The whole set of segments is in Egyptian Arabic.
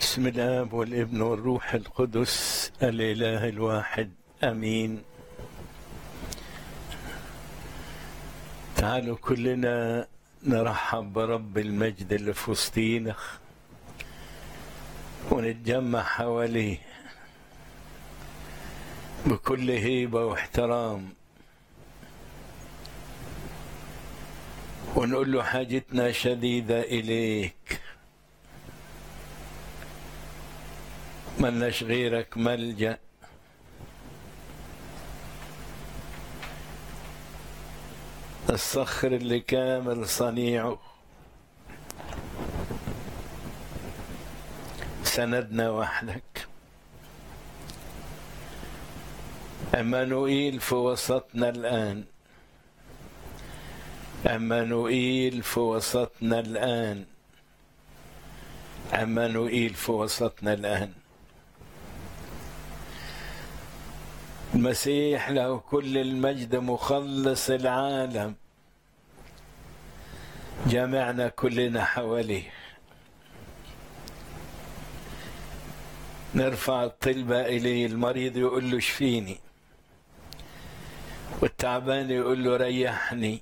بسم الاب والابن والروح القدس الاله الواحد امين تعالوا كلنا نرحب برب المجد اللي في وسطينا ونتجمع حواليه بكل هيبه واحترام ونقول له حاجتنا شديده اليك ملناش غيرك ملجأ الصخر اللي كامل صنيعه سندنا وحدك عمانوئيل في وسطنا الآن عمانوئيل في وسطنا الآن عمانوئيل في وسطنا الآن المسيح له كل المجد مخلص العالم جمعنا كلنا حواليه نرفع الطلبة إليه المريض يقول له شفيني والتعبان يقول له ريحني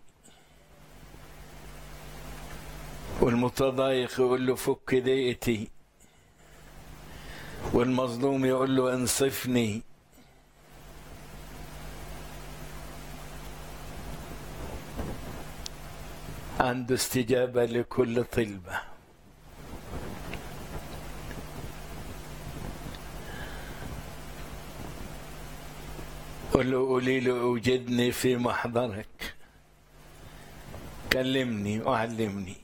والمتضايق يقول له فك ضيقتي والمظلوم يقول له انصفني عنده استجابة لكل طلبة قل له قولي له أوجدني في محضرك كلمني وعلمني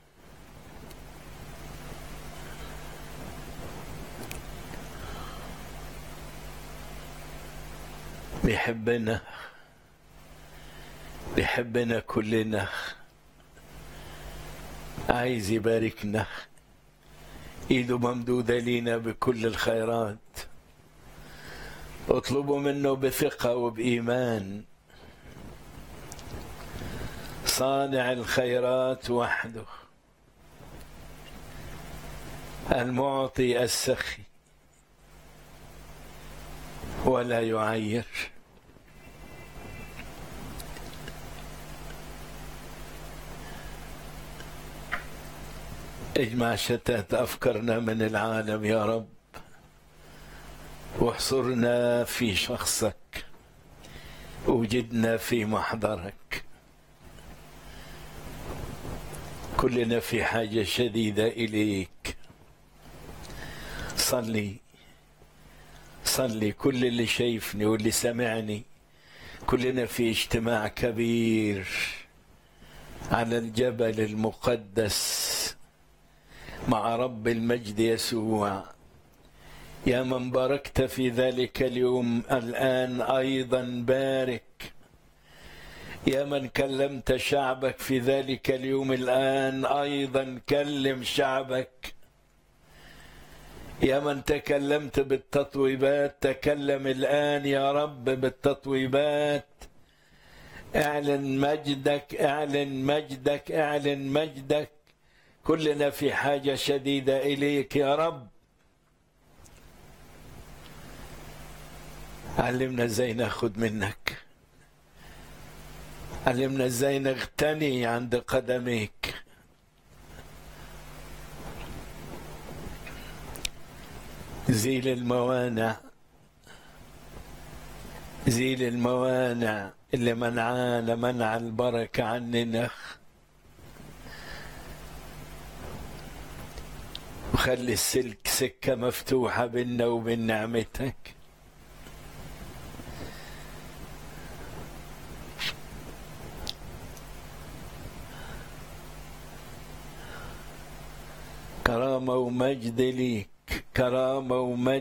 بيحبنا بيحبنا كلنا عايز يباركنا ايده ممدودة لينا بكل الخيرات اطلبوا منه بثقة وبإيمان صانع الخيرات وحده المعطي السخي ولا يعير اجمع شتات افكارنا من العالم يا رب واحصرنا في شخصك وجدنا في محضرك كلنا في حاجه شديده اليك صلي صلي كل اللي شايفني واللي سمعني كلنا في اجتماع كبير على الجبل المقدس مع رب المجد يسوع يا من باركت في ذلك اليوم الان ايضا بارك يا من كلمت شعبك في ذلك اليوم الان ايضا كلم شعبك يا من تكلمت بالتطويبات تكلم الان يا رب بالتطويبات اعلن مجدك اعلن مجدك اعلن مجدك كلنا في حاجة شديدة إليك يا رب علمنا ازاي ناخد منك علمنا ازاي نغتني عند قدميك زيل الموانع زيل الموانع اللي منعانا منع البركة عننا وخلي السلك سكة مفتوحة بيننا وبين نعمتك كرامة ومجد ليك كرامة ومجد